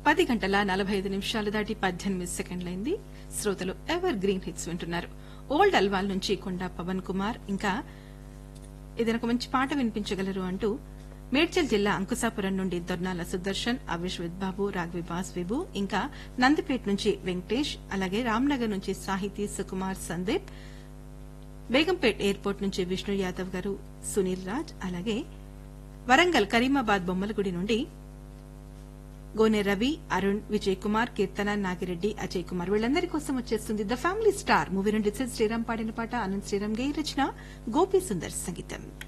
పది గంటల నలభై ఐదు నిమిషాలు దాటి పద్దెనిమిది సెకండ్లైంది శ్రోతలు ఎవర్ గ్రీన్ హిట్స్ వింటున్నారు ఓల్డ్ అల్వాల్ నుంచి కొండా పవన్ కుమార్ ఇంకా ఏదైనా ఒక మంచి పాట వినిపించగలరు అంటూ మేడ్చల్ జిల్లా అంకుశాపురం నుండి దొర్నాల సుదర్శన్ అవిశ్వత్ బాబు రాఘవి విభు ఇంకా నందిపేట నుంచి వెంకటేష్ అలాగే రామ్నగర్ నుంచి సాహితీ సుకుమార్ సందీప్ బేగంపేట్ ఎయిర్పోర్ట్ నుంచి విష్ణు యాదవ్ గారు సునీల్ రాజ్ అలాగే వరంగల్ కరీమాబాద్ బొమ్మలగుడి నుండి గోనె రవి అరుణ్ విజయ్ కుమార్ కీర్తన నాగిరెడ్డి అజయ్ కుమార్ వీళ్ళందరి కోసం వచ్చేస్తుంది ద ఫ్యామిలీ స్టార్ మూవీ నుండి శ్రీరామ్ పాడిన పాట అనంత్ శ్రీరామ్ గై రచన గోపీ సుందర్ సంగీతం